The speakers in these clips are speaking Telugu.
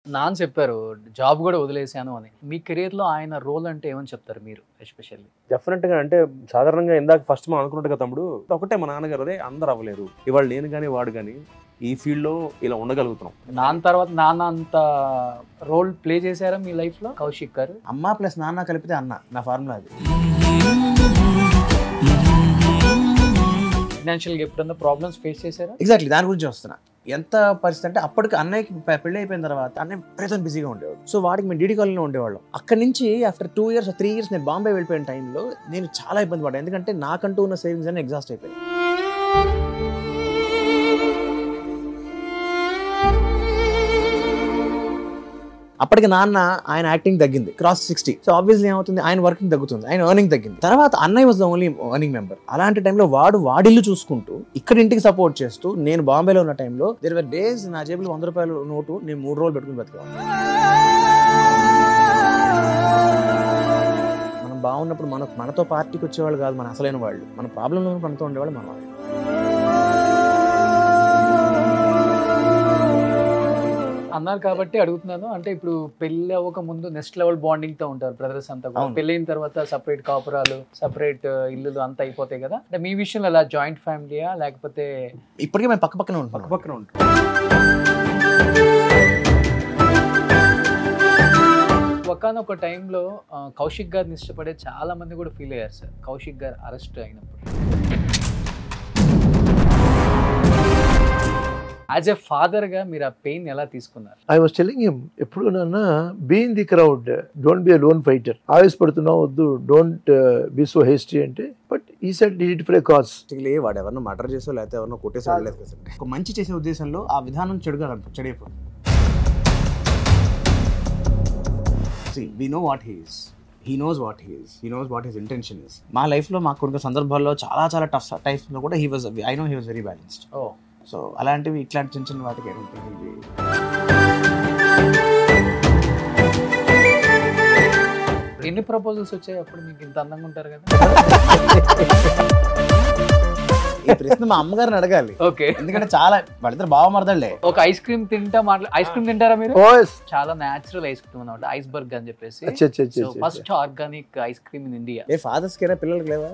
నాన్న చెప్పారు జాబ్ కూడా వదిలేశాను అని మీ కెరీర్ లో ఆయన రోల్ అంటే ఏమని చెప్తారు మీరు ఎస్పెషల్లీ డెఫినెట్ గా అంటే సాధారణంగా ఇందాక ఫస్ట్ మనం అనుకున్నట్టుగా తమ్ముడు ఒకటే మా నాన్నగారు అదే అందరు అవ్వలేరు ఇవాళ నేను కానీ వాడు కానీ ఈ ఫీల్డ్ లో ఇలా ఉండగలుగుతున్నాం నాన్న తర్వాత నాన్న అంత రోల్ ప్లే చేశారా మీ లైఫ్ లో కౌశిక్ గారు అమ్మ ప్లస్ నాన్న కలిపితే అన్న నా ఫార్ములా అది ఫైనాన్షియల్ గా ఎప్పుడన్నా ప్రాబ్లమ్స్ ఫేస్ చేశారా ఎగ్జాక్ట్లీ దాని గురించి వస్తున్నా ఎంత పరిస్థితి అంటే అప్పటికి అన్నయ్యకి పె- పెళ్లి అయిపోయిన తర్వాత అన్నయ్య ప్రజెంట్ బిజీగా ఉండేవాడు సో వాడికి మేము డీడీ కాలనీలో ఉండేవాళ్ళం అక్కడి నుంచి after two years three years నేను బాంబే వెళ్ళిపోయిన టైంలో నేను చాలా ఇబ్బంది పడ్డాను ఎందుకంటే నాకంటూ ఉన్న సేవింగ్స్ అన్ని ఎగ్జాస్ట్ అయిపోయాయి అప్పటికి నాన్న ఆయన యాక్టింగ్ తగ్గింది క్రాస్ సిక్స్టీ సో ఆబ్వియస్లీ ఏమవుతుంది ఆయన వర్కింగ్ తగ్గుతుంది ఆయన ఎర్నింగ్ తగ్గింది తర్వాత అన్నయ్య was the only earning member అలాంటి టైంలో వాడు వాడిల్లు చూసుకుంటూ ఇక్కడ ఇంటికి సపోర్ట్ చేస్తూ నేను బాంబేలో ఉన్న టైంలో దేర్ వర్ డేస్ నా జేబులో వంద రూపాయలు నోటు నేను మూడు రోజులు పెట్టుకుని బతికేవాడిని మనం బాగున్నప్పుడు మన మనతో పార్టీకి వచ్చేవాళ్ళు కాదు మన అసలైన వాళ్ళు మన ప్రాబ్లంలో మనతో ఉండేవాళ్ళు మన వాళ్ళు అన్నారు కాబట్టి అడుగుతున్నాను అంటే ఇప్పుడు పెళ్లి అవ్వక ముందు నెక్స్ట్ లెవెల్ బాండింగ్ తో ఉంటారు బ్రదర్స్ అంతా కూడా అవును. పెళ్ళైన తర్వాత సపరేట్ కాపురాలు సపరేట్ ఇల్లులు అంతా అయిపోతాయి కదా అంటే మీ విషయంలో ఎలా జాయింట్ ఫ్యామిలీయా లేకపోతే ఇప్పటికే మేము పక్క పక్కనే పక్క ఉంటున్నాం పక్కన ఉంటాం ఒకనొక టైంలో కౌశిక్ గారిని ఇష్టపడే చాలా మంది కూడా ఫీల్ అయ్యారు సార్ కౌశిక్ గారు అరెస్ట్ అయినప్పుడు యాజ్ ఎ ఫాదర్ గా మీరు ఆ పెయిన్ ఎలా తీసుకున్నారు ఐ వాస్ టెలింగ్ హిమ్ ఎప్పుడు నాన్న be in the crowd don't be a lone fighter ఆవేశపడుతున్నావు వద్దు డోంట్ బి సో హేస్టీ అంటే బట్ ఈ set did for a cause basically వాడు ఎవరినో మర్డర్ చేసో లేకపోతే ఎవరినో కొట్టేసో వెళ్ళలేదు కదండి ఒక మంచి చేసే ఉద్దేశంలో ఆ విధానం చెడుగా చెడైపోతుంది we know what he's he knows what he's he knows what his intention is మా లైఫ్లో మాకు కొన్ని సందర్భాల్లో చాలా చాలా టఫ్ టైప్స్లో కూడా he was I know he was very balanced oh so అలాంటివి ఇట్లాంటి చిన్న చిన్న వాటికి ఏంటంటే ఎన్ని ప్రపోజల్స్ వచ్చాయి అప్పుడు మీకు ఇంత అందంగా ఉంటారు కదా ఈ ప్రశ్న మా అమ్మగారిని అడగాలి ఓకే ఎందుకంటే చాలా వాళ్ళిద్దరు బాగా మరదళ్ళే ఒక ఐస్ క్రీమ్ తింటా మాట్లా ఐస్ క్రీమ్ తింటారా మీరు ఓఎస్ చాలా నేచురల్ ఐస్ క్రీమ్ అనమాట ఐస్ బర్గ్ అని చెప్పేసి అచ్చా అచ్చా అచ్చా అచ్చా. First organic ice cream in India ఏ ఫాదర్స్ కైనా పిల్లలకి లేవా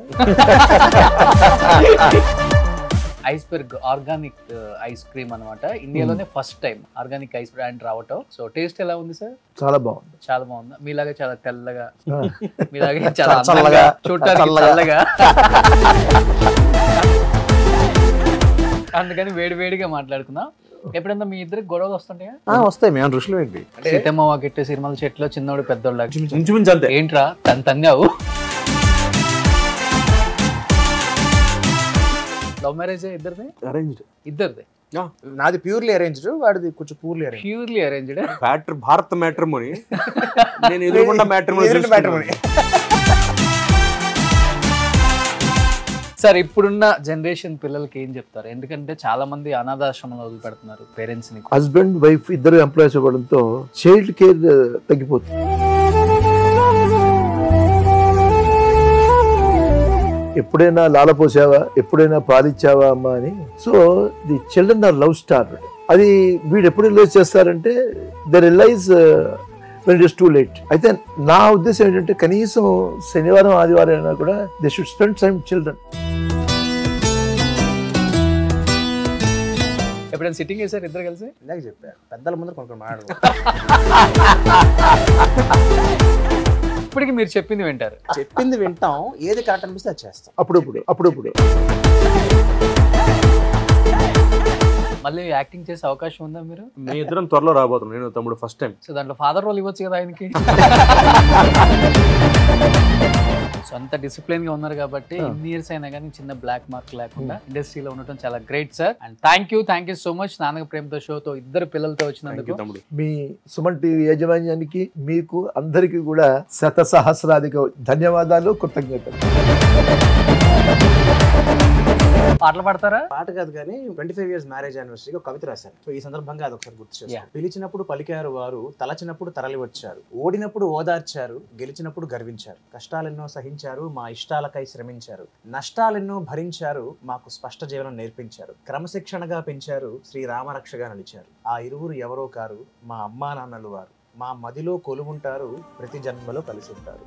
iceberg organic ice cream అనమాట ఇండియాలోనే first time organic ice brand రావటం సో టేస్ట్ ఎలా ఉంది సార్ చాలా బాగుంది చాలా బాగుంది మీలాగా చాలా తెల్లగా ఆ. మీలాగే చాలా చల్లగా. చల్లగా చూడటానికి చల్లగా. చల్లగా అందుకని వేడి వేడిగా మాట్లాడుకుందాం ఎప్పుడన్నా మీ ఇద్దరికి గొడవలు వస్తుంటాయా ఆ, వస్తాయి మేము ఋషులు ఏంటి సీతమ్మ వాకిట్టే సినిమాల చెట్లు చిన్నోడు పెద్దోళ్ళ ఇంచుమించు అంతే ఏంట్రా తన తన్నావు లవ్ మ్యారేజ్ ఇద్దరిది అరేంజ్డ్ ఇద్దరిది నాది ప్యూర్లీ అరేంజ్డ్ వాడిది కొంచెం purely arrange purely arranged better Bharat matrimony నేను ఎదురుకుండా ఎదురుండా matrimony. సార్ ఇప్పుడున్న జనరేషన్ పిల్లలకి ఏం చెప్తారు ఎందుకంటే చాలా మంది అనాథాశ్రమంలో వదిలిపెడుతున్నారు పేరెంట్స్ ని హస్బెండ్ వైఫ్ ఇద్దరు ఎంప్లాయీస్ అవ్వడంతో చైల్డ్ కేర్ తగ్గిపోతుంది ఎప్పుడైనా లాలపోసావా ఎప్పుడైనా పాలిచ్చావా అమ్మా అని so the children are love star అది వీడు ఎప్పుడు రిలైజ్ చేస్తారంటే the realise when it too late అయితే నా ఉద్దేశం ఏంటంటే కనీసం శనివారం ఆదివారం అయినా కూడా they should spend time children ఎప్పుడైనా సిట్టింగ్ చేశారు ఇద్దరు కలిసి ఇందాక చెప్పా పెద్దల ముందర కొన్ని మాట్లాడు ఇప్పటికి మీరు చెప్పింది వింటారు చెప్పింది వింటాం ఏది కరెక్ట్ అనిపిస్తే అది చేస్తాం అప్పుడప్పుడు అప్పుడప్పుడు మళ్ళీ యాక్టింగ్ చేసే అవకాశం ఉందా మీరు మీ ఇద్దరం త్వరలో రాబోతున్నాం నేను తమ్ముడు ఫస్ట్ టైం సో దాంట్లో ఫాదర్ రోల్ ఇవ్వచ్చు కదా ఆయనకి సో అంత డిసిప్లిన్ గా ఉన్నారు కాబట్టి ఇన్ని ఇయర్స్ అయినా కానీ చిన్న బ్లాక్ మార్క్ లేకుండా ఇండస్ట్రీలో ఉండటం చాలా great sir and thank you thank you so much నాన్నక ప్రేమతో షోతో ఇద్దరు పిల్లలతో థ్యాంక్ వచ్చినందుకు యూ తమ్ముడు మీ సుమన్ టీవీ యాజమాన్యానికి మీకు అందరికీ కూడా శత సహస్రాధిక ధన్యవాదాలు కృతజ్ఞతలు పాటలు పాడతారా పాట కాదు కానీ ట్వంటీ ఫైవ్ ఇయర్స్ మ్యారేజ్ యానివర్సరీకి ఒక కవిత రాశాను సో ఈ సందర్భంగా అది ఒకసారి గుర్తు Yeah. చేస్తాను పిలిచినప్పుడు పలికారు వారు తలచినప్పుడు తరలి వచ్చారు ఓడినప్పుడు ఓదార్చారు గెలిచినప్పుడు గర్వించారు కష్టాలెన్నో సహించారు మా ఇష్టాలకై శ్రమించారు నష్టాలెన్నో భరించారు మాకు స్పష్ట జీవనం నేర్పించారు క్రమశిక్షణగా పెంచారు శ్రీ రామరక్షగా నిలిచారు ఆ ఇరువురు ఎవరో కారు మా అమ్మా నాన్నలు వారు మా మదిలో కొలువుంటారు ప్రతి జన్మలో కలిసి ఉంటారు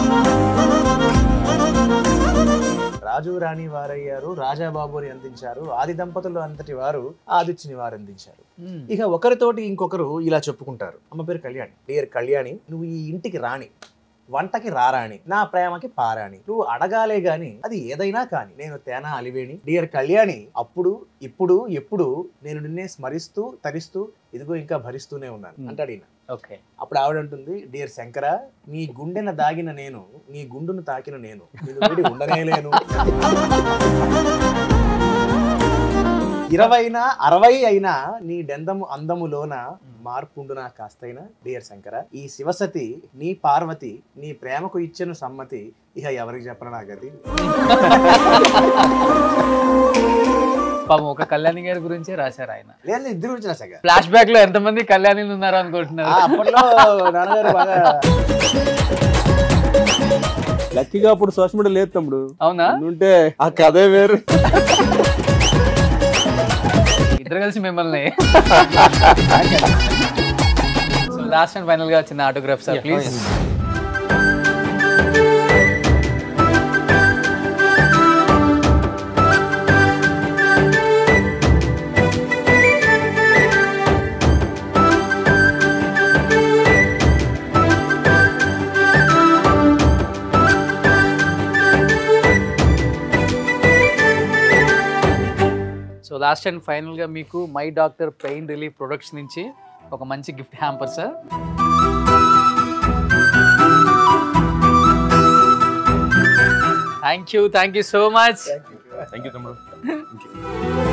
రాజు రాణి వారయ్యారు రాజాబాబుని అందించారు ఆది దంపతులు అంతటి వారు ఆదిత్యని వారు అందించారు మ్మ్. ఇక ఒకరితోటి ఇంకొకరు ఇలా చెప్పుకుంటారు అమ్మ పేరు కళ్యాణి డియర్ కళ్యాణి నువ్వు ఈ ఇంటికి రాణి వంటకి రారాణి నా ప్రేమకి పారాణి నువ్వు అడగాలే గాని అది ఏదైనా కాని నేను తేనా అలివేణి డియర్ కళ్యాణి అప్పుడు ఇప్పుడు ఎప్పుడు నేను నిన్నే స్మరిస్తూ తరిస్తూ ఇదిగో ఇంకా భరిస్తూనే ఉన్నాను Hmm. అంటాడు ఈయన ఓకే అప్పుడు ఆవిడ అంటుంది డియర్ శంకర నీ గుండెన దాగిన నేను నీ గుండును తాకిన నేను నేను వీడి ఉండనే లేను ఇరవైనా అరవై అయినా నీ డెందము అందములోన మార్పుండునా కాస్తైనా డియర్ శంకర ఈ శివసతి నీ పార్వతి నీ ప్రేమకు ఇచ్చెను సమ్మతి ఇక ఎవరికి చెప్పను నా గతి పాపం ఒక కళ్యాణి గారి గురించే రాశారు ఆయన లేదు ఇద్దరు గురించి రాశాక ఫ్లాష్ బ్యాక్ లో ఎంతమంది కళ్యాణిలు ఉన్నారు ఆ, అనుకుంటున్నారు అప్పట్లో నాన్నగారు బాగా లక్కీగా అప్పుడు సోషల్ మీడియా లేదు తమ్ముడు అవునా ఉంటే ఆ కథే వేరు ఇద్దరు కలిసి మిమ్మల్ని లాస్ట్ అండ్ ఫైనల్ గా చిన్న autograph sir please so last and final గా మీకు my doctor pain relief products నుంచి ఒక మంచి gift hamper sir thank you thank you so much thank you తమ్ముడు